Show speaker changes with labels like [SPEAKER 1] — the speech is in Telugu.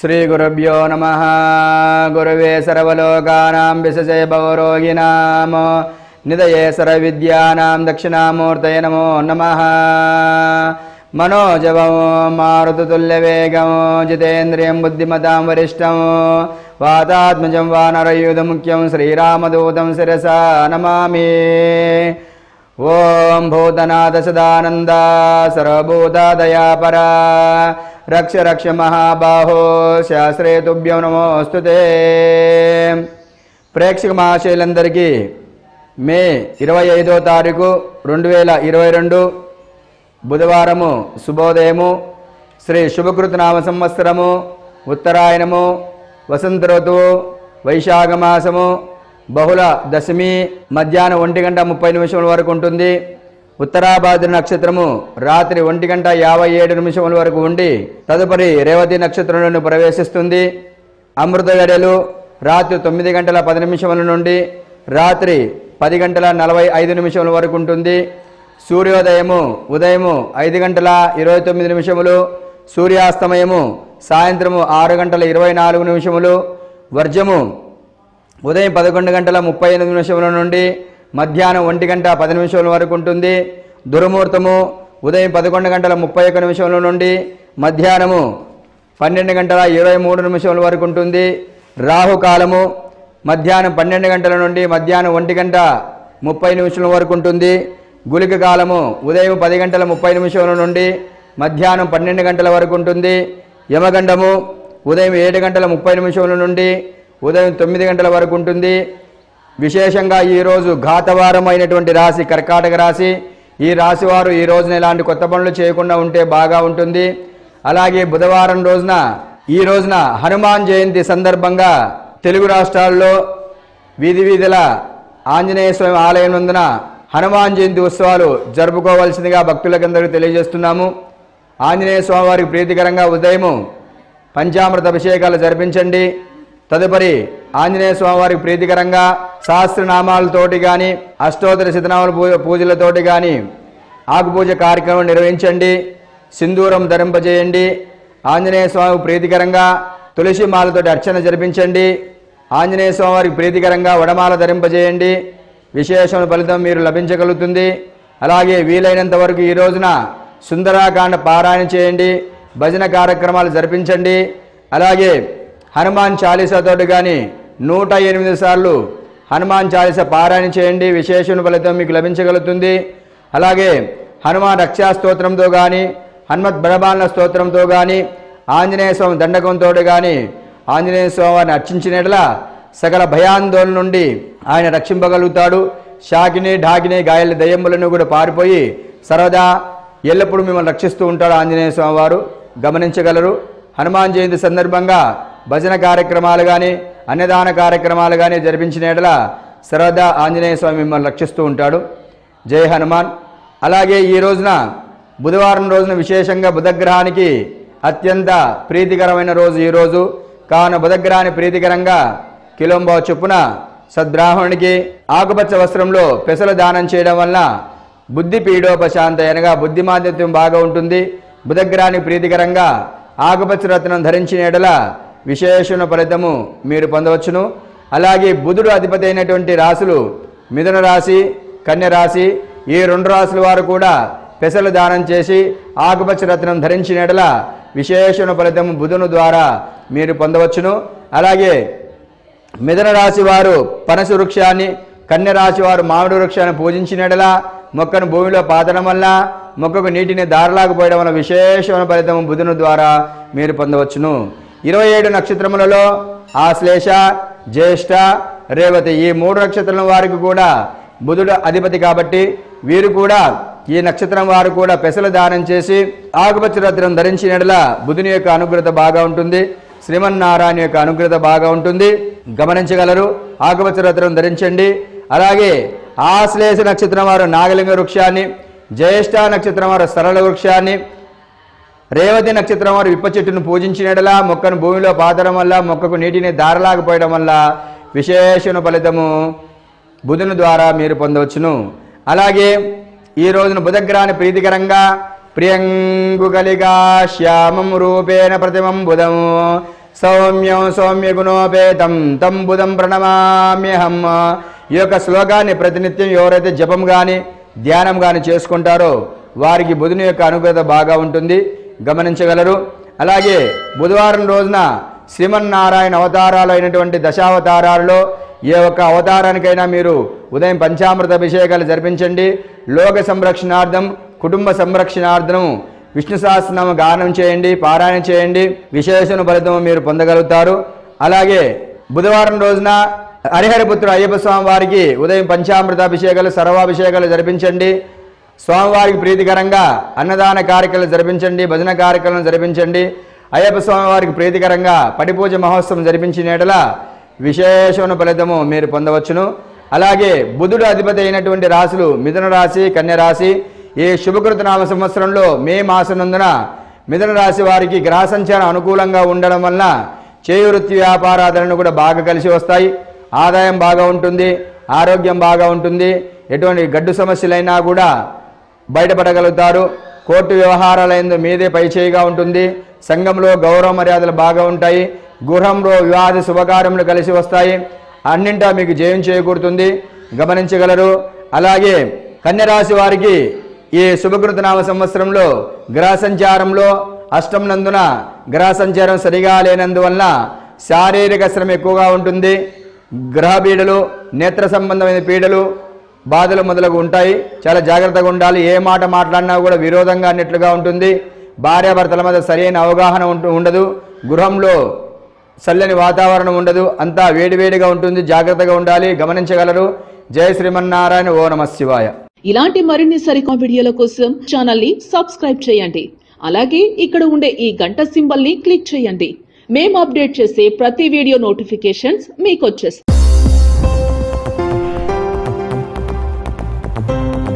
[SPEAKER 1] శ్రీగురుభ్యో నమ గురవే సర్వలోకానాం విశజే భవరోగిణాం నిదయే సర్వవిద్యానాం దక్షిణామూర్తయ నమో నమ మనోజవం మారుతుల్యవేగం జితేంద్రియం బుద్ధిమతాం వరిష్టం వాతాత్మజం వానరయూధముఖ్యం శ్రీరామదూతం శిరసా నమామి ఓం భూతనాథ సదానంద సర్వభూతాదయాపరా రక్ష రక్ష మహాబాహో శాస్త్రే తుభ్యం నమోస్తు ప్రేక్షక మహాశయులందరికీ మే ఇరవై ఐదో తారీఖు రెండు వేల ఇరవై రెండు బుధవారము శుభోదయము శ్రీ శుభకృత నామ సంవత్సరము ఉత్తరాయణము వసంత ఋతువు వైశాఖ మాసము బహుళ దశమి మధ్యాహ్నం ఒంటి గంట ముప్పై నిమిషముల వరకు ఉంటుంది ఉత్తరాభాద్ర నక్షత్రము రాత్రి ఒంటి గంట యాభై ఏడు నిమిషముల వరకు ఉండి తదుపరి రేవతి నక్షత్రంలోని ప్రవేశిస్తుంది అమృత గడియలు రాత్రి తొమ్మిది గంటల పది నిమిషముల నుండి రాత్రి పది గంటల నలభై ఐదు నిమిషముల వరకు ఉంటుంది సూర్యోదయము ఉదయము ఐదు గంటల ఇరవై తొమ్మిది నిమిషములు సూర్యాస్తమయము సాయంత్రము ఆరు గంటల ఇరవై నాలుగు నిమిషములు వర్జము ఉదయం పదకొండు గంటల ముప్పై ఎనిమిది నిమిషముల నుండి మధ్యాహ్నం ఒంటి గంట పది నిమిషముల వరకు ఉంటుంది దుర్ముహూర్తము ఉదయం పదకొండు గంటల ముప్పై ఒక్క నిమిషముల నుండి మధ్యాహ్నము పన్నెండు గంటల ఇరవై మూడు నిమిషముల వరకు ఉంటుంది రాహుకాలము మధ్యాహ్నం పన్నెండు గంటల నుండి మధ్యాహ్నం ఒంటి గంట ముప్పై నిమిషముల వరకు ఉంటుంది గుళిక కాలము ఉదయం పది గంటల ముప్పై నిమిషముల నుండి మధ్యాహ్నం పన్నెండు గంటల వరకు ఉంటుంది యమగండము ఉదయం ఏడు గంటల ముప్పై నిమిషముల నుండి ఉదయం తొమ్మిది గంటల వరకు ఉంటుంది విశేషంగా ఈరోజు ఘాతవారం అయినటువంటి రాశి కర్కాటక రాశి ఈ రాశి వారు ఈ రోజున ఇలాంటి కొత్త పనులు చేయకుండా ఉంటే బాగా ఉంటుంది అలాగే బుధవారం రోజున ఈ రోజున హనుమాన్ జయంతి సందర్భంగా తెలుగు రాష్ట్రాల్లో వీధి వీధుల ఆంజనేయ స్వామి ఆలయం నందున హనుమాన్ జయంతి ఉత్సవాలు జరుపుకోవాల్సిందిగా భక్తులకందరికీ తెలియజేస్తున్నాము ఆంజనేయ స్వామి వారికి ప్రీతికరంగా ఉదయము పంచామృత అభిషేకాలు జరిపించండి తదుపరి ఆంజనేయ స్వామి వారికి ప్రీతికరంగా సహస్రనామాలతోటి కానీ అష్టోత్తర శతనామాల పూ పూజలతోటి కానీ ఆకుపూజ కార్యక్రమం నిర్వహించండి సింధూరం ధరింపజేయండి ఆంజనేయ స్వామి ప్రీతికరంగా తులసి మాలతోటి అర్చన జరిపించండి ఆంజనేయ స్వామి వారికి ప్రీతికరంగా వడమాల ధరింపజేయండి విశేషమైన ఫలితం మీరు లభించగలుగుతుంది అలాగే వీలైనంత వరకు ఈ రోజున సుందరాకాండ పారాయణ చేయండి భజన కార్యక్రమాలు జరిపించండి అలాగే హనుమాన్ చాలీసాతోటి కానీ నూట ఎనిమిది సార్లు హనుమాన్ చాలీస పారాయణ చేయండి విశేషణ ఫలితం మీకు లభించగలుగుతుంది అలాగే హనుమాన్ రక్షా స్తోత్రంతో కానీ హనుమత్ బలబాలన స్తోత్రంతో కానీ ఆంజనేయ స్వామి దండకంతో కానీ ఆంజనేయ స్వామి వారిని అర్చించినట్ల సకల భయాందోళన నుండి ఆయన రక్షింపగలుగుతాడు షాకిని ఢాకిని గాయల దయ్యములను కూడా పారిపోయి సర్వదా ఎల్లప్పుడూ మిమ్మల్ని రక్షిస్తూ ఉంటాడు ఆంజనేయ స్వామి వారు గమనించగలరు హనుమాన్ జయంతి సందర్భంగా భజన కార్యక్రమాలు కానీ అన్నదాన కార్యక్రమాలు కానీ జరిపించిన ఎడల సర్వదా ఆంజనేయ స్వామి మిమ్మల్ని రక్షిస్తూ ఉంటాడు జై హనుమాన్ అలాగే ఈ రోజున బుధవారం రోజున విశేషంగా బుధగ్రహానికి అత్యంత ప్రీతికరమైన రోజు ఈ రోజు కావున బుధగ్రహాన్ని ప్రీతికరంగా కిలోంబావు చొప్పున సద్బ్రాహ్మణునికి ఆకుపచ్చ వస్త్రంలో పెసలు దానం చేయడం వలన బుద్ధి పీడోపశాంత అనగా బుద్ధిమాంద్యత్వం బాగా ఉంటుంది బుధగ్రహానికి ప్రీతికరంగా ఆకుపచ్చ రత్నం ధరించిన ఎడల విశేషణ ఫలితము మీరు పొందవచ్చును అలాగే బుధుడు అధిపతి అయినటువంటి రాశులు మిథున రాశి కన్య రాశి ఈ రెండు రాశుల వారు కూడా పెసలు దానం చేసి ఆకుపచ్చ రత్నం ధరించిన ఎడల విశేషణ ఫలితము బుధుని ద్వారా మీరు పొందవచ్చును అలాగే మిథున రాశి వారు పనస వృక్షాన్ని కన్య రాశి వారు మామిడి వృక్షాన్ని పూజించినడలా మొక్కను భూమిలో పాతడం వల్ల మొక్కకు నీటిని దారలాగపోయడం వల్ల విశేషమైన ఫలితం బుధుని ద్వారా మీరు పొందవచ్చును ఇరవై ఏడు నక్షత్రములలో ఆశ్లేష జ్యేష్ఠ రేవతి ఈ మూడు నక్షత్రాల వారికి కూడా బుధుడు అధిపతి కాబట్టి వీరు కూడా ఈ నక్షత్రం వారు కూడా పెసలు దానం చేసి ఆకుపచ్చ రత్నం ధరించినట్ల బుధుని యొక్క అనుగ్రత బాగా ఉంటుంది శ్రీమన్నారాయణ యొక్క అనుగ్రత బాగా ఉంటుంది గమనించగలరు ఆకుపచ్చ రత్నం ధరించండి అలాగే ఆశ్లేష నక్షత్రం వారు నాగలింగ వృక్షాన్ని జ్యేష్ఠ నక్షత్రం వారు సరళ వృక్షాన్ని రేవతి నక్షత్రం వారు విప్ప చెట్టును పూజించినడలా మొక్కను భూమిలో పాతడం వల్ల మొక్కకు నీటిని దారలాగపోయడం వల్ల విశేషణ ఫలితము బుధుని ద్వారా మీరు పొందవచ్చును అలాగే ఈ రోజున బుధగ్రహాన్ని ప్రీతికరంగా ప్రియంగు కలిగా శ్యామం రూపేణ ప్రతిమం బుధము సౌమ్యం సౌమ్య గుణోపేతం తం బుధం ప్రణమామ్యహం ఈ యొక్క శ్లోకాన్ని ప్రతినిత్యం ఎవరైతే జపం కానీ ధ్యానం కానీ చేసుకుంటారో వారికి బుధుని యొక్క అనుగ్రత బాగా ఉంటుంది గమనించగలరు అలాగే బుధవారం రోజున శ్రీమన్నారాయణ అవతారాలు అయినటువంటి దశావతారాలలో ఏ ఒక్క అవతారానికైనా మీరు ఉదయం పంచామృత అభిషేకాలు జరిపించండి లోక సంరక్షణార్థం కుటుంబ సంరక్షణార్థం విష్ణు సహస్రనామ గానం చేయండి పారాయణ చేయండి విశేషణ ఫలితం మీరు పొందగలుగుతారు అలాగే బుధవారం రోజున హరిహరపుత్రుడు అయ్యప్ప స్వామి వారికి ఉదయం పంచామృత అభిషేకాలు సర్వాభిషేకాలు జరిపించండి స్వామివారికి ప్రీతికరంగా అన్నదాన కార్యక్రమాలు జరిపించండి భజన కార్యక్రమాలు జరిపించండి అయ్యప్ప స్వామి వారికి ప్రీతికరంగా పడిపూజ మహోత్సవం జరిపించిన ఎడల విశేషమైన ఫలితము మీరు పొందవచ్చును అలాగే బుధుడు అధిపతి అయినటువంటి రాశులు మిథున రాశి కన్య రాశి ఈ శుభకృత నామ సంవత్సరంలో మే మాసనందున మిథున రాశి వారికి గ్రహ సంచారం అనుకూలంగా ఉండడం వలన చేయి వృత్తి వ్యాపారాలను కూడా బాగా కలిసి వస్తాయి ఆదాయం బాగా ఉంటుంది ఆరోగ్యం బాగా ఉంటుంది ఎటువంటి గడ్డు సమస్యలైనా కూడా బయటపడగలుగుతారు కోర్టు వ్యవహారాలైందు మీదే పైచేయిగా ఉంటుంది సంఘంలో గౌరవ మర్యాదలు బాగా ఉంటాయి గృహంలో వివాద శుభకార్యములు కలిసి వస్తాయి అన్నింటా మీకు జయం చేకూరుతుంది గమనించగలరు అలాగే కన్యరాశి వారికి ఈ శుభకృత నామ సంవత్సరంలో గ్రహ సంచారంలో అష్టం నందున గ్రహ సంచారం సరిగా లేనందువలన శారీరక శ్రమ ఎక్కువగా ఉంటుంది గ్రహ పీడలు నేత్ర సంబంధమైన పీడలు బాధలు మొదలగు ఉంటాయి చాలా జాగ్రత్తగా ఉండాలి ఏ మాట మాట్లాడినా కూడా విరోధంగా అన్నట్లుగా ఉంటుంది భార్యాభర్తల మధ్య సరైన అవగాహన ఉంటు ఉండదు గృహంలో చల్లని వాతావరణం ఉండదు అంతా వేడివేడిగా ఉంటుంది జాగ్రత్తగా ఉండాలి గమనించగలరు జయ శ్రీమన్నారాయణ ఓ నమ శివాయ
[SPEAKER 2] ఇలాంటి మరిన్ని సరికొత్త వీడియోల కోసం ఛానల్ ని సబ్స్క్రైబ్ చేయండి అలాగే ఇక్కడ ఉండే ఈ గంట సింబల్ ని క్లిక్ చేయండి మేము అప్డేట్ చేసే ప్రతి వీడియో నోటిఫికేషన్స్ మీకు వచ్చేస్తాయి